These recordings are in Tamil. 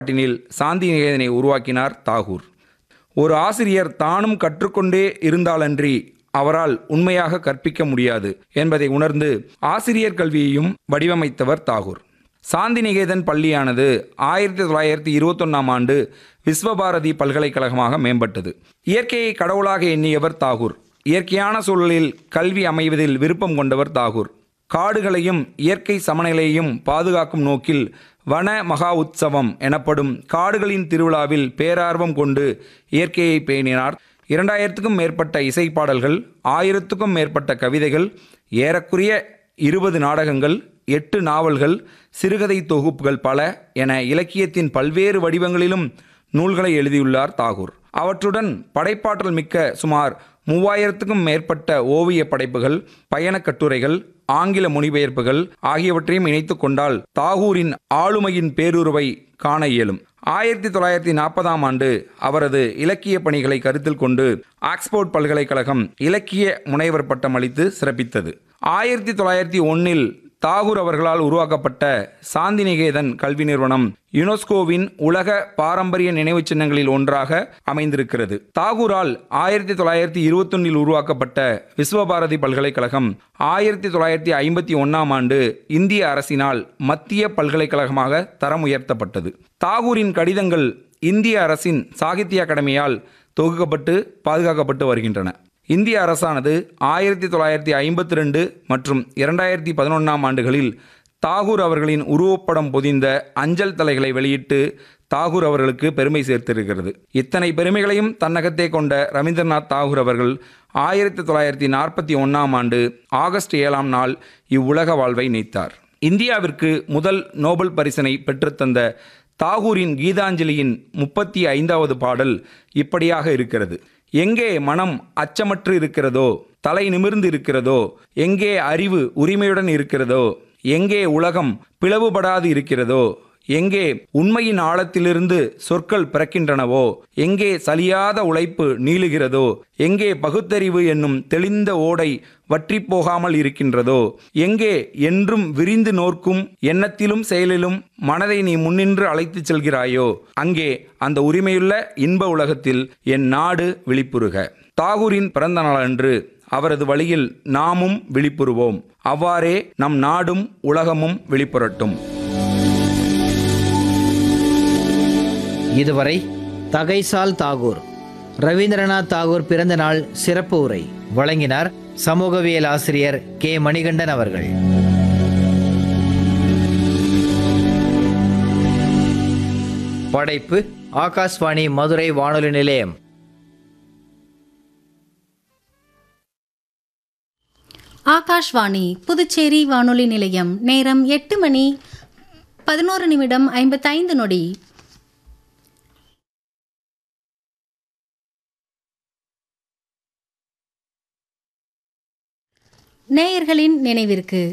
நாட்டினில் சாந்தி நிகேதனை உருவாக்கினார் தாகூர் ஒரு ஆசிரியர் தானும் கற்றுக்கொண்டே இருந்தாலன்றி அவரால் உண்மையாக கற்பிக்க முடியாது என்பதை உணர்ந்து ஆசிரியர் கல்வியையும் வடிவமைத்தவர் தாகூர் சாந்தி நிகேதன் பள்ளியானது ஆயிரத்தி தொள்ளாயிரத்தி இருபத்தொன்னாம் ஆண்டு விஸ்வபாரதி பல்கலைக்கழகமாக மேம்பட்டது இயற்கையை கடவுளாக எண்ணியவர் தாகூர் இயற்கையான சூழலில் கல்வி அமைவதில் விருப்பம் கொண்டவர் தாகூர் காடுகளையும் இயற்கை சமநிலையையும் பாதுகாக்கும் நோக்கில் வன மகா உற்சவம் எனப்படும் காடுகளின் திருவிழாவில் பேரார்வம் கொண்டு இயற்கையை பேணினார் இரண்டாயிரத்துக்கும் மேற்பட்ட இசைப்பாடல்கள் ஆயிரத்துக்கும் மேற்பட்ட கவிதைகள் ஏறக்குறைய இருபது நாடகங்கள் எட்டு நாவல்கள் சிறுகதை தொகுப்புகள் பல என இலக்கியத்தின் பல்வேறு வடிவங்களிலும் நூல்களை எழுதியுள்ளார் தாகூர் அவற்றுடன் படைப்பாற்றல் மிக்க சுமார் மூவாயிரத்துக்கும் மேற்பட்ட ஓவிய படைப்புகள் பயணக் கட்டுரைகள் ஆங்கில மொழிபெயர்ப்புகள் ஆகியவற்றையும் இணைத்து கொண்டால் தாகூரின் ஆளுமையின் பேருருவை காண இயலும் ஆயிரத்தி தொள்ளாயிரத்தி நாற்பதாம் ஆண்டு அவரது இலக்கிய பணிகளை கருத்தில் கொண்டு ஆக்ஸ்போர்ட் பல்கலைக்கழகம் இலக்கிய முனைவர் பட்டம் அளித்து சிறப்பித்தது ஆயிரத்தி தொள்ளாயிரத்தி ஒன்னில் தாகூர் அவர்களால் உருவாக்கப்பட்ட சாந்தி நிகேதன் கல்வி நிறுவனம் யுனெஸ்கோவின் உலக பாரம்பரிய நினைவுச் சின்னங்களில் ஒன்றாக அமைந்திருக்கிறது தாகூரால் ஆயிரத்தி தொள்ளாயிரத்தி இருபத்தொன்னில் உருவாக்கப்பட்ட விஸ்வபாரதி பல்கலைக்கழகம் ஆயிரத்தி தொள்ளாயிரத்தி ஐம்பத்தி ஒன்றாம் ஆண்டு இந்திய அரசினால் மத்திய பல்கலைக்கழகமாக தரம் உயர்த்தப்பட்டது தாகூரின் கடிதங்கள் இந்திய அரசின் சாகித்ய அகாடமியால் தொகுக்கப்பட்டு பாதுகாக்கப்பட்டு வருகின்றன இந்திய அரசானது ஆயிரத்தி தொள்ளாயிரத்தி ஐம்பத்தி ரெண்டு மற்றும் இரண்டாயிரத்தி பதினொன்றாம் ஆண்டுகளில் தாகூர் அவர்களின் உருவப்படம் பொதிந்த அஞ்சல் தலைகளை வெளியிட்டு தாகூர் அவர்களுக்கு பெருமை சேர்த்திருக்கிறது இத்தனை பெருமைகளையும் தன்னகத்தே கொண்ட ரவீந்திரநாத் தாகூர் அவர்கள் ஆயிரத்தி தொள்ளாயிரத்தி நாற்பத்தி ஒன்றாம் ஆண்டு ஆகஸ்ட் ஏழாம் நாள் இவ்வுலக வாழ்வை நீத்தார் இந்தியாவிற்கு முதல் நோபல் பரிசினை பெற்றுத்தந்த தாகூரின் கீதாஞ்சலியின் முப்பத்தி ஐந்தாவது பாடல் இப்படியாக இருக்கிறது எங்கே மனம் அச்சமற்று இருக்கிறதோ தலை நிமிர்ந்து இருக்கிறதோ எங்கே அறிவு உரிமையுடன் இருக்கிறதோ எங்கே உலகம் பிளவுபடாது இருக்கிறதோ எங்கே உண்மையின் ஆழத்திலிருந்து சொற்கள் பிறக்கின்றனவோ எங்கே சலியாத உழைப்பு நீளுகிறதோ எங்கே பகுத்தறிவு என்னும் தெளிந்த ஓடை வற்றி போகாமல் இருக்கின்றதோ எங்கே என்றும் விரிந்து நோர்க்கும் எண்ணத்திலும் செயலிலும் மனதை நீ முன்னின்று அழைத்துச் செல்கிறாயோ அங்கே அந்த உரிமையுள்ள இன்ப உலகத்தில் என் நாடு விழிப்புறுக தாகூரின் பிறந்த நாளன்று அவரது வழியில் நாமும் விழிப்புறுவோம் அவ்வாறே நம் நாடும் உலகமும் விழிப்புறட்டும் இதுவரை தகைசால் தாகூர் ரவீந்திரநாத் தாகூர் பிறந்த நாள் சிறப்பு உரை வழங்கினார் சமூகவியல் ஆசிரியர் கே மணிகண்டன் அவர்கள் படைப்பு ஆகாஷ்வாணி மதுரை வானொலி நிலையம் ஆகாஷ்வாணி புதுச்சேரி வானொலி நிலையம் நேரம் எட்டு மணி பதினோரு நிமிடம் ஐம்பத்தைந்து நொடி நேயர்களின் நினைவிற்கு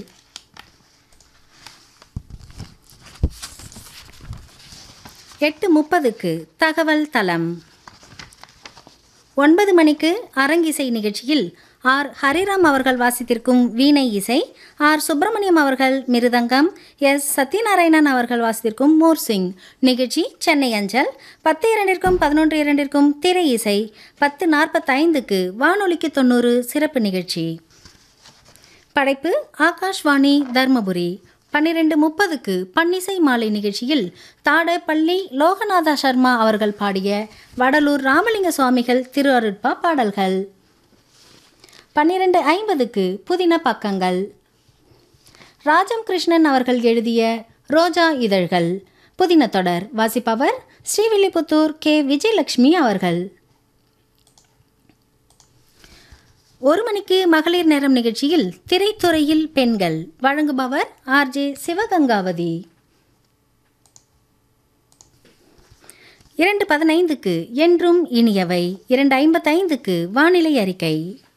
எட்டு முப்பதுக்கு தகவல் தளம் ஒன்பது மணிக்கு அரங்கிசை நிகழ்ச்சியில் ஆர் ஹரிராம் அவர்கள் வாசித்திருக்கும் வீணை இசை ஆர் சுப்பிரமணியம் அவர்கள் மிருதங்கம் எஸ் சத்யநாராயணன் அவர்கள் வாசித்திருக்கும் மோர்சிங் நிகழ்ச்சி சென்னை அஞ்சல் பத்து இரண்டிற்கும் பதினொன்று இரண்டிற்கும் திரை இசை பத்து நாற்பத்தைந்துக்கு வானொலிக்கு தொண்ணூறு சிறப்பு நிகழ்ச்சி படைப்பு ஆகாஷ்வாணி தர்மபுரி பன்னிரெண்டு முப்பதுக்கு பன்னிசை மாலை நிகழ்ச்சியில் தாடப்பள்ளி லோகநாதா சர்மா அவர்கள் பாடிய வடலூர் ராமலிங்க சுவாமிகள் திரு அருட்பா பாடல்கள் பன்னிரெண்டு ஐம்பதுக்கு புதின பக்கங்கள் ராஜம் கிருஷ்ணன் அவர்கள் எழுதிய ரோஜா இதழ்கள் புதின தொடர் வாசிப்பவர் ஸ்ரீவில்லிபுத்தூர் கே விஜயலட்சுமி அவர்கள் ஒரு மணிக்கு மகளிர் நேரம் நிகழ்ச்சியில் திரைத்துறையில் பெண்கள் வழங்குபவர் ஆர்ஜே சிவகங்காவதி இரண்டு பதினைந்துக்கு என்றும் இனியவை இரண்டு ஐம்பத்தைந்துக்கு வானிலை அறிக்கை